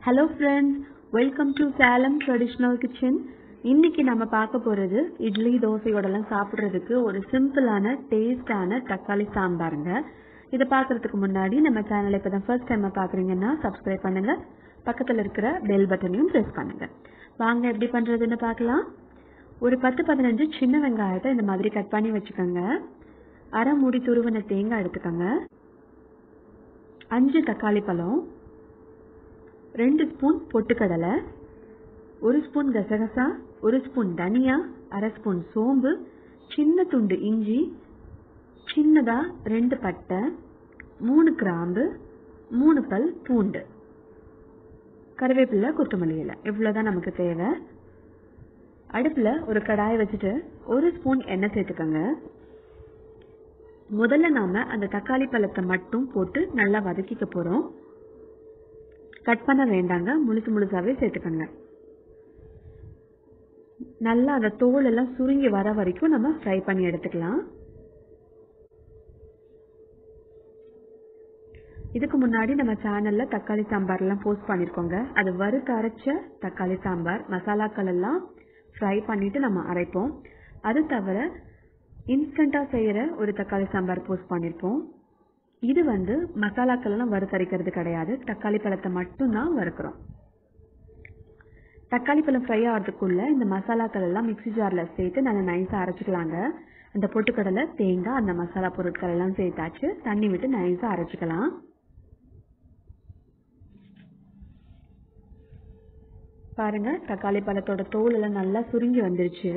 hello friends welcome to Salem traditional kitchen இன்னைக்கு நம்ம பார்க்க போகிறது இட்லி தோசையோடலாம் சாப்பிட்றதுக்கு ஒரு சிம்பிளான டேஸ்டான தக்காளி சாம்பாருங்க இதை பார்க்கறதுக்கு முன்னாடி நம்ம சேனலை இப்போ தான் ஃபர்ஸ்ட் டைம் பார்க்குறீங்கன்னா சப்ஸ்கிரைப் பண்ணுங்க பக்கத்தில் இருக்கிற பெல் பட்டனையும் ப்ரெஸ் பண்ணுங்க வாங்க எப்படி பண்ணுறதுன்னு பார்க்கலாம் ஒரு பத்து பதினஞ்சு சின்ன வெங்காயத்தை இந்த மாதிரி கட் பண்ணி வச்சுக்கோங்க அரை மூடி துருவன தேங்காய் எடுத்துக்கோங்க அஞ்சு தக்காளி பழம் ரெண்டு ஸ்பூன் பொட்டுக்கடலை ஒரு ஸ்பூன் கசகசா ஒரு ஸ்பூன் தனியா அரை ஸ்பூன் சோம்பு சின்ன துண்டு இஞ்சி சின்னதா ரெண்டு பட்டை மூணு கிராம்பு மூணு பல் பூண்டு கருவேப்பிலை கொத்தமல்லி இலை இவ்வளோதான் நமக்கு தேவை அடுப்பில் ஒரு கடாயை வச்சுட்டு ஒரு ஸ்பூன் எண்ணெய் சேர்த்துக்கோங்க முதல்ல நாம அந்த தக்காளி பழத்தை மட்டும் போட்டு நல்லா வதக்கிக்க போறோம் கட் பண்ண வேண்டாங்க முழுசு முழுசாவே சேர்த்துக்கோங்க நல்லா அந்த தோல் எல்லாம் சுருங்கி வர வரைக்கும் நம்ம ஃப்ரை பண்ணி எடுத்துக்கலாம் இதுக்கு முன்னாடி நம்ம சேனல்ல தக்காளி சாம்பார்லாம் போஸ்ட் பண்ணியிருக்கோங்க அது வறுத்து அரைச்ச தக்காளி சாம்பார் மசாலாக்கள் எல்லாம் ஃப்ரை பண்ணிட்டு நம்ம அரைப்போம் அது தவிர இன்ஸ்டண்ட்டாக செய்கிற ஒரு தக்காளி சாம்பார் போஸ்ட் பண்ணியிருப்போம் இது வந்து மசாலாக்கள் எல்லாம் வறுத்தரைக்கிறது கிடையாது தக்காளி பழத்தை மட்டும்தான் வறுக்கிறோம் தக்காளி பழம் ஃப்ரை ஆகிறதுக்குள்ள இந்த மசாலாக்கள் எல்லாம் மிக்சி ஜாரில் சேர்த்து நல்லா நைஸாக அரைச்சிக்கலாங்க அந்த பொட்டுக்கடலை தேங்காய் அந்த மசாலா பொருட்கள் எல்லாம் சேர்த்தாச்சு தண்ணி விட்டு நைஸாக அரைச்சிக்கலாம் பாருங்க தக்காளி பழத்தோட தோல் எல்லாம் நல்லா சுருங்கி வந்துருச்சு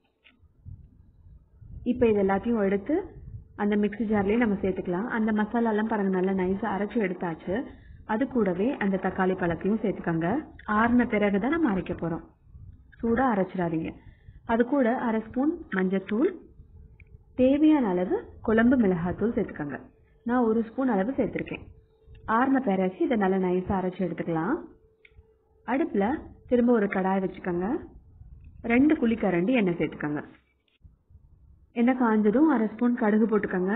இப்போ இது எல்லாத்தையும் எடுத்து அந்த மிக்ஸி ஜார்லேயே நம்ம சேர்த்துக்கலாம் அந்த மசாலாலாம் பாருங்க நல்லா நைஸாக அரைச்சி எடுத்தாச்சு அது கூடவே அந்த தக்காளி பழத்தையும் சேர்த்துக்கோங்க ஆறின பிறகு தான் நம்ம அரைக்க போகிறோம் சூடாக அரைச்சிடாதீங்க அது கூட அரை ஸ்பூன் மஞ்சத்தூள் தேவையான அளவு குழம்பு மிளகாத்தூள் சேர்த்துக்கோங்க நான் ஒரு ஸ்பூன் அளவு சேர்த்துருக்கேன் ஆறின பிறகு இதை நல்லா நைஸாக அரைச்சி எடுத்துக்கலாம் அடுப்பில் திரும்ப ஒரு கடாய் வச்சுக்கோங்க ரெண்டு குழிக்கரண்டி எண்ணெய் சேர்த்துக்கோங்க எண்ணெய் காஞ்சதும் அரை ஸ்பூன் கடுகு போட்டுக்கோங்க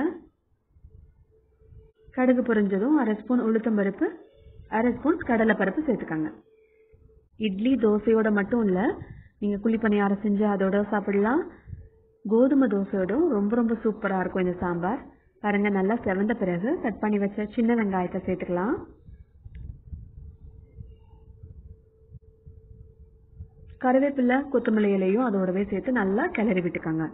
கடுகு பொரிஞ்சதும் அரை ஸ்பூன் உளுத்தம்பருப்பு அரை ஸ்பூன் கடலைப்பருப்பு சேர்த்துக்கோங்க இட்லி தோசையோட மட்டும் இல்லை நீங்கள் குழி பணியாரம் செஞ்சு அதோட சாப்பிடலாம் கோதுமை தோசையோடும் ரொம்ப ரொம்ப சூப்பராக இருக்கும் இந்த சாம்பார் பாருங்க நல்லா செவந்த பிறகு கட் பண்ணி வச்ச சின்ன வெங்காயத்தை சேர்த்துக்கலாம் கருவேப்பிலை கொத்தமல்லி இலையும் அதோடவே சேர்த்து நல்லா கிளறி விட்டுக்கோங்க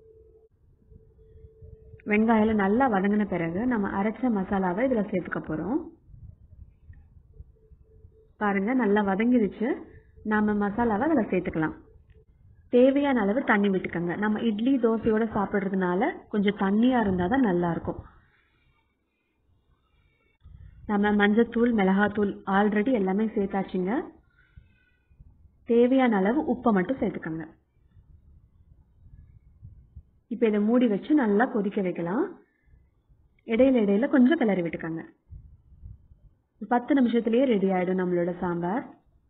வெங்காயம் நல்லா வதங்கின பிறகு நம்ம அரைச்ச மசாலாவை இதில் சேர்த்துக்க போகிறோம் பாருங்க நல்லா வதங்கிடுச்சு நாம மசாலாவை அதில் சேர்த்துக்கலாம் தேவையான அளவு தண்ணி விட்டுக்கோங்க நம்ம இட்லி தோசையோட சாப்பிட்றதுனால கொஞ்சம் தண்ணியாக இருந்தால் தான் நல்லா இருக்கும் நம்ம மஞ்சத்தூள் மிளகாத்தூள் ஆல்ரெடி எல்லாமே சேர்த்தாச்சுங்க தேவையான அளவு உப்பை மட்டும் சேர்த்துக்கோங்க இப்போ இதை மூடி வச்சு நல்லா கொதிக்க வைக்கலாம் இடையில இடையில கொஞ்சம் கிளறி விட்டுக்கோங்க பத்து நிமிஷத்துலேயே ரெடி ஆகிடும் நம்மளோட சாம்பார்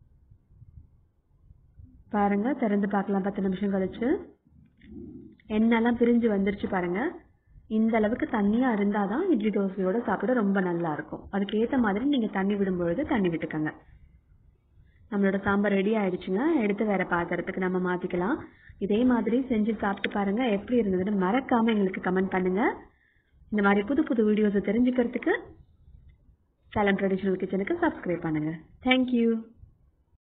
பாருங்க திறந்து பார்க்கலாம் பத்து நிமிஷம் கழிச்சு எண்ணெய்லாம் பிரிஞ்சு வந்துருச்சு பாருங்க இந்த அளவுக்கு தண்ணியாக இருந்தால் தான் இட்லி தோசையோட சாப்பிட ரொம்ப நல்லா இருக்கும் அதுக்கு ஏற்ற மாதிரி நீங்கள் தண்ணி விடும்பொழுது தண்ணி விட்டுக்கோங்க நம்மளோட சாம்பார் ரெடி ஆயிடுச்சுங்க எடுத்து வேற பாத்திரத்துக்கு நம்ம மாற்றிக்கலாம் இதே மாதிரி செஞ்சு சாப்பிட்டு பாருங்க எப்படி இருந்ததுன்னு மறக்காம எங்களுக்கு கமெண்ட் பண்ணுங்க இந்த மாதிரி புது புது வீடியோஸை தெரிஞ்சுக்கிறதுக்கு சேலம் ட்ரெடிஷ்னல் கிச்சனுக்கு சப்ஸ்கிரைப் பண்ணுங்க தேங்க்யூ